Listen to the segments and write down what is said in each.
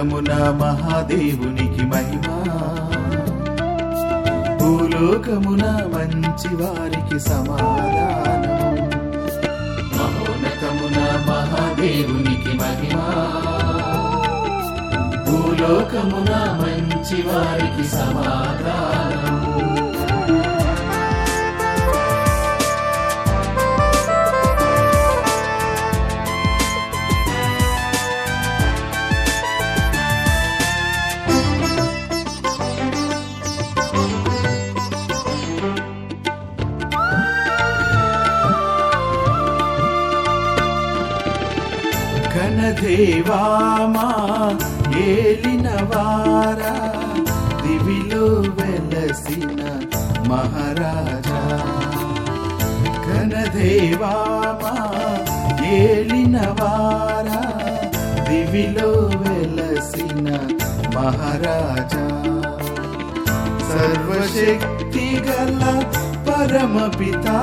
మహోన్నతమున మహాదేవునికి మహిమ భూలోకమున మంచి వారికి సమాధానం మహోన్నతమున మహాదేవునికి మహిమ భూలోకమున మంచి వారికి సమాధానం ఘనదేవామా ఏలిన వారా దివిలో వెలసిన మహారాజా ఘనదేవామా ఏలిన వారా దివిలో వెలసిన మహారాజా సర్వశక్తి గల పరమపితా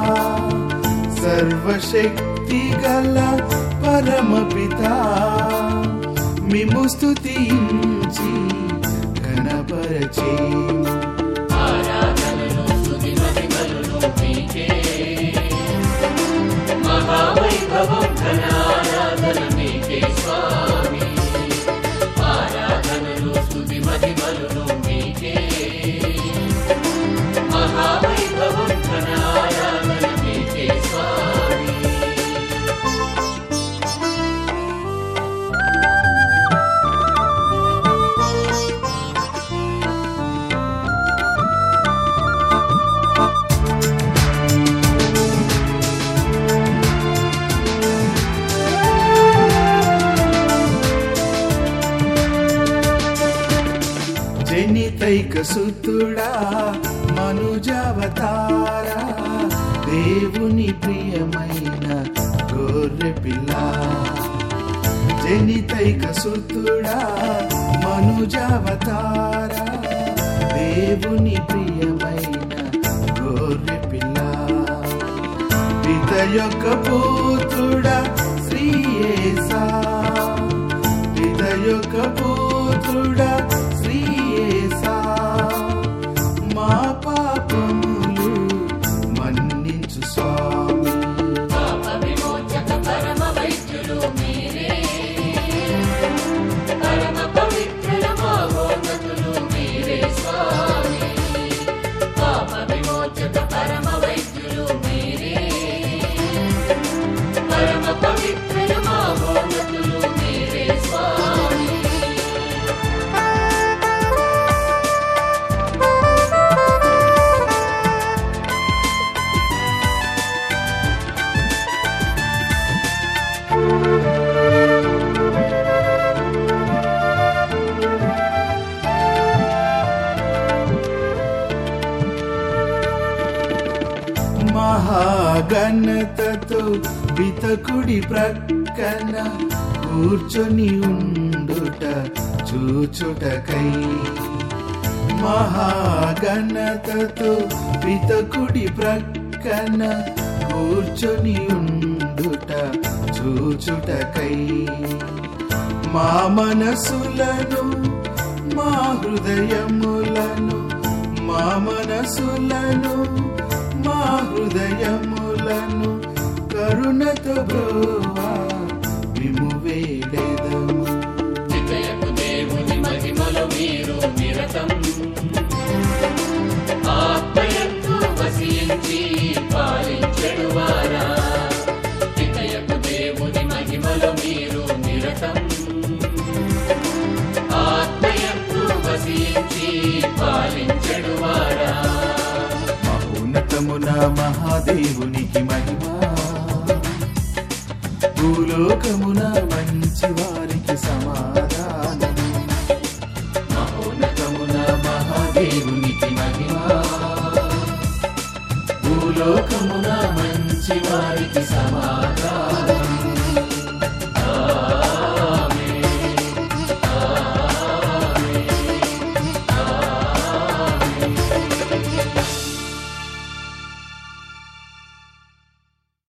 సర్వశక్తి గల పరమపితా మిము స్తుతించి ఘనపరచేము ఆరాధనలు స్తుతి మహిమలు మీకే మహావైభవం ఘన ఆరాధన మీకే స్వామి ఆరాధనలు స్తుతి మహిమలు మీకే మహావైభవం ఘన ఆరాధన మీకే స్వామి జనితైక సుతుడా మనుజావతార దేవుని ప్రియమైన గొర్రె పిల్ల జనితైక సుతుడా మనుజావతార దేవుని ప్రియమైన గొర్రె పిల్ల పిత యొక్క పుత్రుడా శ్రీయేసా పిత యొక్క పుత్రుడా శ్రీయేసా మా పాపములు మన్నించు స్వామి పాప విమోచక పరమ వైద్యులు మీరే పరమ పవిత్రుల మహోన్నతులు మీరే స్వామి పాప విమోచక పరమ వైద్యులు మీరే పరమ పవిత్రుల మహోన్నతులు మీరే స్వామి మహాగణతతో పితకుడి ప్రక్కన కూర్చొని ఉండుట చూచుటకై మహాగణతతో పితకుడి ప్రక్కన కూర్చొని ఉండుట చూచుటకై మా మనసులను మా హృదయములను మా మనసులను మా హృదయములను కరుణతో బ్రోవా మిము వేడెదము నిత్యపు దేవుని మహిమలో మీరు నిరతం ఆత్మయందు వసించి పాలించెడు వారా నిత్యపు దేవుని మహిమలో మీరు నిరతం ఆత్మయందు వసించి పాలించెడు వారా మహోన్నతమున మహాదేవునికి మహిమ భూలోకమున మంచి వారికి సమాధానం మహోన్నతమున మహాదేవునికి మహిమ భూలోకమున మంచి వారికి సమాధానం